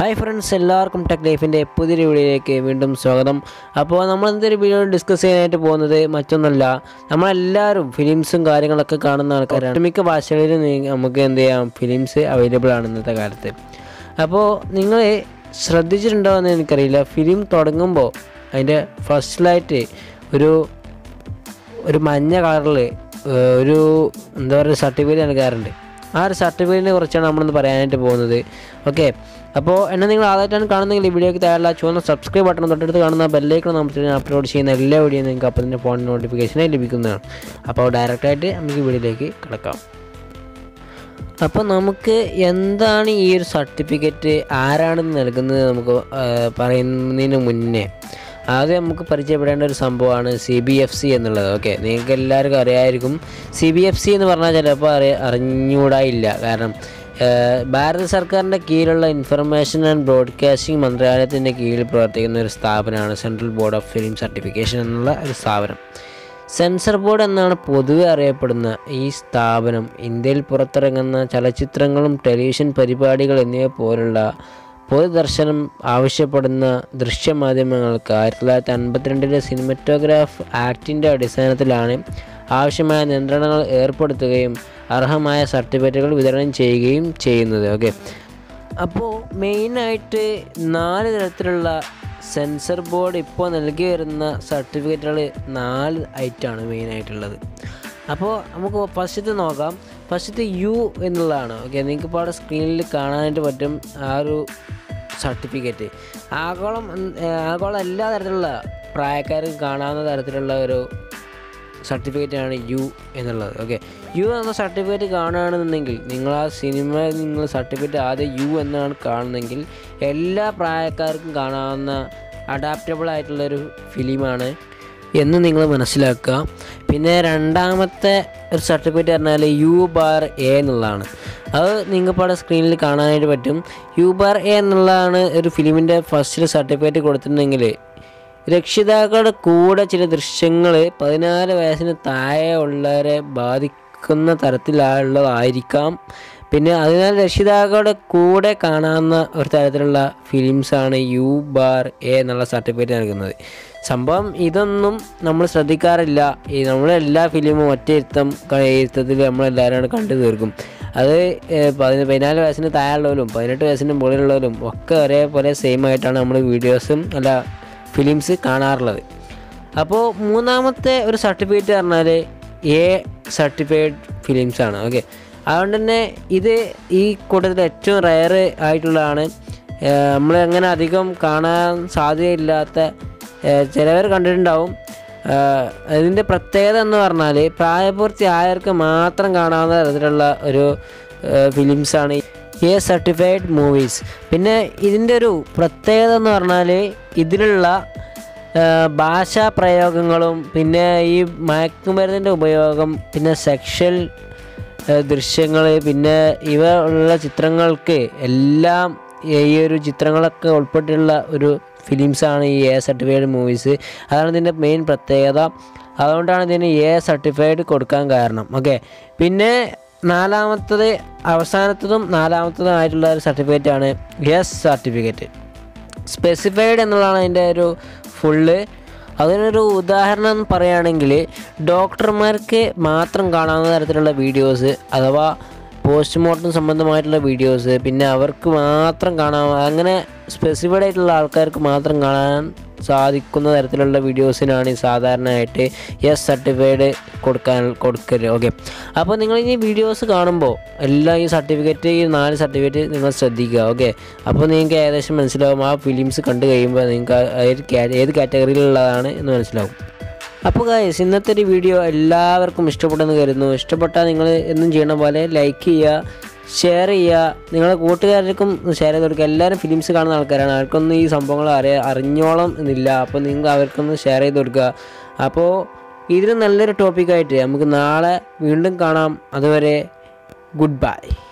hi friends എല്ലാവർക്കും tech ലൈഫിൻ്റെ പുതിയൊരു വീഡിയോയിലേക്ക് വീണ്ടും സ്വാഗതം അപ്പോൾ നമ്മൾ എന്തൊരു വീഡിയോ ഡിസ്കസ് ചെയ്യാനായിട്ട് പോകുന്നത് മറ്റൊന്നല്ല നമ്മളെല്ലാവരും ഫിലിംസും കാര്യങ്ങളൊക്കെ കാണുന്ന ആൾക്കാരാണ് ഒട്ടുമിക്ക ഭാഷകളിലും നീ- നമുക്ക് എന്ത് ചെയ്യാം ഫിലിംസ് അവൈലബിൾ ആണ് ഇന്നത്തെ കാലത്ത് അപ്പോൾ നിങ്ങൾ ശ്രദ്ധിച്ചിട്ടുണ്ടോ എന്ന് എനിക്കറിയില്ല ഫിലിം തുടങ്ങുമ്പോൾ അതിൻ്റെ ഫസ്റ്റിലായിട്ട് ഒരു ഒരു മഞ്ഞ കളറിൽ ഒരു എന്താ പറയുക സർട്ടിഫിക്കറ്റ് നൽകാറുണ്ട് ആ ഒരു സർട്ടിഫിക്കറ്റിനെ കുറിച്ചാണ് നമ്മളിന്ന് പറയാനായിട്ട് പോകുന്നത് ഓക്കെ അപ്പോൾ എന്നെ നിങ്ങൾ ആദ്യമായിട്ടാണ് കാണുന്നെങ്കിൽ ഈ വീഡിയോയ്ക്ക് താഴെ ചുവന്ന സബ്സ്ക്രൈബ് ബട്ടൺ തൊട്ടടുത്ത് കാണുന്ന ബെല്ലേക്ക് നമുക്ക് ഞാൻ അപ്ലോഡ് ചെയ്യുന്ന എല്ലാ വീഡിയോയും നിങ്ങൾക്ക് അപ്പോൾ തന്നെ ഫോൺ നോട്ടിഫിക്കേഷനായി ലഭിക്കുന്നതാണ് അപ്പോൾ ഡയറക്റ്റായിട്ട് നമുക്ക് വീഡിയോയിലേക്ക് കിടക്കാം അപ്പോൾ നമുക്ക് എന്താണ് ഈ ഒരു സർട്ടിഫിക്കറ്റ് ആരാണ് നൽകുന്നത് നമുക്ക് ആ, പറയുന്നതിന് മുന്നേ ആദ്യം നമുക്ക് പരിചയപ്പെടേണ്ട ഒരു സംഭവമാണ് സി ബി എഫ് സി എന്നുള്ളത് ഓക്കെ നിങ്ങൾക്ക് എല്ലാവർക്കും അറിയാമായിരിക്കും സി ബി എഫ് സി എന്ന് പറഞ്ഞാൽ ചിലപ്പോൾ അറി അറിഞ്ഞൂടായില്ല കാരണം ആ, ഭാരത സർക്കാരിൻ്റെ കീഴിലുള്ള ഇൻഫർമേഷൻ ആൻഡ് ബ്രോഡ്കാസ്റ്റിംഗ് മന്ത്രാലയത്തിൻ്റെ കീഴിൽ പ്രവർത്തിക്കുന്ന ഒരു സ്ഥാപനമാണ് central board of film certification എന്നുള്ള ഒരു സ്ഥാപനം സെൻസർ ബോർഡ് എന്നാണ് പൊതുവെ അറിയപ്പെടുന്ന ഈ സ്ഥാപനം ഇന്ത്യയിൽ പുറത്തിറങ്ങുന്ന ചലച്ചിത്രങ്ങളും ടെലിവിഷൻ പരിപാടികൾ എന്നിവ പോലുള്ള പൊതുദർശനം ആവശ്യപ്പെടുന്ന ദൃശ്യമാധ്യമങ്ങൾക്ക് ആയിരത്തി തൊള്ളായിരത്തി അൻപത്തിരണ്ടിലെ സിനിമറ്റോഗ്രാഫ് ആക്ടിൻ്റെ അടിസ്ഥാനത്തിലാണ് ആവശ്യമായ നിയന്ത്രണങ്ങൾ ഏർപ്പെടുത്തുകയും അർഹമായ സർട്ടിഫിക്കറ്റുകൾ വിതരണം ചെയ്യുകയും ചെയ്യുന്നത് ഓക്കെ അപ്പോൾ മെയിനായിട്ട് നാല് തരത്തിലുള്ള സെൻസർ ബോർഡ് ഇപ്പോൾ നൽകി വരുന്ന സർട്ടിഫിക്കറ്റുകൾ നാല് ഐറ്റാണ് മെയിനായിട്ടുള്ളത് അപ്പോൾ നമുക്ക് ഫസ്റ്റത്തെ നോക്കാം ഫസ്റ്റത്തെ യു എന്നുള്ളതാണ് ഓക്കെ നിങ്ങൾക്ക് ഇപ്പോൾ അവിടെ സ്ക്രീനിൽ കാണാനായിട്ട് പറ്റും ആ ഒരു സർട്ടിഫിക്കറ്റ് ആഗോളം എന്ത്- ഏ, ആഗോളം എല്ലാ തരത്തിലുള്ള പ്രായക്കാർക്കും കാണാവുന്ന തരത്തിലുള്ള ഒരു സർട്ടിഫിക്കറ്റാണ് യു എന്നുള്ളത് ഓക്കെ യു എന്ന സർട്ടിഫിക്കറ്റ് കാണുകയാണെന്നുണ്ടെങ്കിൽ നിങ്ങൾ ആ സിനിമ നിങ്ങൾ സർട്ടിഫിക്കറ്റ് ആദ്യം യു എന്നാണ് കാണുന്നതെങ്കിൽ എല്ലാ പ്രായക്കാർക്കും കാണാവുന്ന അഡാപ്റ്റബിൾ ആയിട്ടുള്ളൊരു ഫിലിമാണ് എന്ന് നിങ്ങൾ മനസ്സിലാക്കുക പിന്നെ രണ്ടാമത്തെ ഒരു സർട്ടിഫിക്കറ്റ് പറഞ്ഞാൽ യു ബാർ എ എന്നുള്ളതാണ് അത് നിങ്ങൾക്ക് അവിടെ സ്ക്രീനിൽ കാണാനായിട്ട് പറ്റും യു ബാർ എ എന്നുള്ളതാണ് ഒരു ഫിലിമിൻ്റെ ഫസ്റ്റ് സർട്ടിഫിക്കറ്റ് കൊടുത്തിട്ടുണ്ടെങ്കിൽ രക്ഷിതാക്കളുടെ കൂടെ ചില ദൃശ്യങ്ങൾ പതിനാല് വയസ്സിന് താഴെ ഉള്ളവരെ ബാധിക്കുന്ന തരത്തിലുള്ളതായിരിക്കാം പിന്നെ അതിനാൽ രക്ഷിതാക്കളുടെ കൂടെ കാണാവുന്ന ഒരു തരത്തിലുള്ള ഫിലിംസാണ് യു ബാർ എ എന്നുള്ള സർട്ടിഫിക്കറ്റ് നൽകുന്നത് സംഭവം ഇതൊന്നും നമ്മൾ ശ്രദ്ധിക്കാറില്ല ഈ നമ്മളെല്ലാ ഫിലിമും ഒറ്റ ഇരുത്തം ഇരുത്തത്തിൽ നമ്മളെല്ലാവരും കണ്ടു തീർക്കും അത് ഏഹ്, പതിന പതിനാല് വയസ്സിന് താഴെയുള്ളവരും പതിനെട്ട് വയസ്സിന് മുകളിലുള്ളവരും ഒക്കെ ഒരേപോലെ സെയിം ആയിട്ടാണ് നമ്മൾ വീഡിയോസും അല്ല ഫിലിംസ് കാണാറുള്ളത് അപ്പോൾ മൂന്നാമത്തെ ഒരു സർട്ടിഫിക്കറ്റ് പറഞ്ഞാൽ എ സർട്ടിഫൈഡ് ഫിലിംസ് ആണ് ഓക്കെ അതുകൊണ്ട് തന്നെ ഇത് ഈ കൂട്ടത്തിൽ ഏറ്റവും റയർ ആയിട്ടുള്ളതാണ് നമ്മൾ അങ്ങനെ അധികം കാണാൻ സാധ്യതയില്ലാത്ത ചിലവർ കണ്ടിട്ടുണ്ടാവും ഏഹ് ഇതിൻ്റെ പ്രത്യേകത എന്ന് പറഞ്ഞാൽ പ്രായപൂർത്തി ആയവർക്ക് മാത്രം കാണാവുന്ന തരത്തിലുള്ള ഒരു ഫിലിംസാണ് എ സർട്ടിഫൈഡ് മൂവീസ് പിന്നെ ഇതിൻ്റെ ഒരു പ്രത്യേകത എന്ന് പറഞ്ഞാൽ ഇതിലുള്ള ഏഹ് ഭാഷാ പ്രയോഗങ്ങളും പിന്നെ ഈ മയക്കുമരുന്നിൻ്റെ ഉപയോഗം പിന്നെ സെക്ഷൽ ദൃശ്യങ്ങൾ പിന്നെ ഇവ ഉള്ള ചിത്രങ്ങൾക്ക് എല്ലാം ഈ ഒരു ചിത്രങ്ങളൊക്കെ ഉൾപ്പെട്ടിട്ടുള്ള ഒരു ഫിലിംസാണ് ഈ എ സർട്ടിഫൈഡ് മൂവീസ് അതാണ് ഇതിൻ്റെ മെയിൻ പ്രത്യേകത അതുകൊണ്ടാണ് ഇതിന് എ സർട്ടിഫൈഡ് കൊടുക്കാൻ കാരണം ഓക്കെ പിന്നെ നാലാമത്തത് അവസാനത്തതും നാലാമത്തതും ആയിട്ടുള്ള ഒരു സർട്ടിഫിക്കറ്റാണ് എസ് സർട്ടിഫിക്കറ്റ് സ്പെസിഫൈഡ് എന്നുള്ളതാണ് അതിൻ്റെ ഒരു ഫുള്ള് അതിനൊരു ഉദാഹരണം പറയുകയാണെങ്കിൽ ഡോക്ടർമാർക്ക് മാത്രം കാണാവുന്ന തരത്തിലുള്ള വീഡിയോസ് അഥവാ പോസ്റ്റ്മോർട്ടം സംബന്ധമായിട്ടുള്ള വീഡിയോസ് പിന്നെ അവർക്ക് മാത്രം കാണാൻ അങ്ങനെ സ്പെസിഫൈഡ് ആയിട്ടുള്ള ആൾക്കാർക്ക് മാത്രം കാണാൻ സാധിക്കുന്ന തരത്തിലുള്ള വീഡിയോസിനാണ് ഈ സാധാരണയായിട്ട് എസ് സർട്ടിഫൈഡ് കൊടുക്കാൻ കൊടുക്കല് ഓക്കെ അപ്പോൾ നിങ്ങൾ ഈ വീഡിയോസ് കാണുമ്പോൾ എല്ലാം ഈ സർട്ടിഫിക്കറ്റ് ഈ നാല് സർട്ടിഫിക്കറ്റ് നിങ്ങൾ ശ്രദ്ധിക്കുക ഓക്കെ അപ്പോൾ നിങ്ങൾക്ക് ഏകദേശം മനസ്സിലാവും ആ ഫിലിംസ് കണ്ടു കഴിയുമ്പോൾ നിങ്ങൾക്ക് ആ ഏത് കാ- ഏത് കാറ്റഗറിയിലുള്ളതാണ് എന്ന് മനസ്സിലാവും അപ്പോൾ ഗായ്സ് ഇന്നത്തെ ഒരു വീഡിയോ എല്ലാവർക്കും ഇഷ്ടപ്പെട്ടെന്ന് കരുതുന്നു ഇഷ്ടപ്പെട്ടാൽ നിങ്ങൾ എന്നും ചെയ്യണ പോലെ ലൈക്ക് ചെയ്യുക ഷെയർ ചെയ്യുക നിങ്ങളുടെ കൂട്ടുകാർക്കും ഷെയർ ചെയ്ത് കൊടുക്കുക എല്ലാവരും ഫിലിംസ് കാണുന്ന ആൾക്കാരാണ് അവർക്കൊന്നും ഈ സംഭവങ്ങൾ അറിയ അറിഞ്ഞോളം എന്നില്ല അപ്പോൾ നിങ്ങൾ അവർക്കൊന്ന് ഷെയർ ചെയ്ത് കൊടുക്കുക അപ്പോൾ ഇതിന് നല്ലൊരു ടോപ്പിക്കായിട്ട് നമുക്ക് നാളെ വീണ്ടും കാണാം അതുവരെ ഗുഡ് ബൈ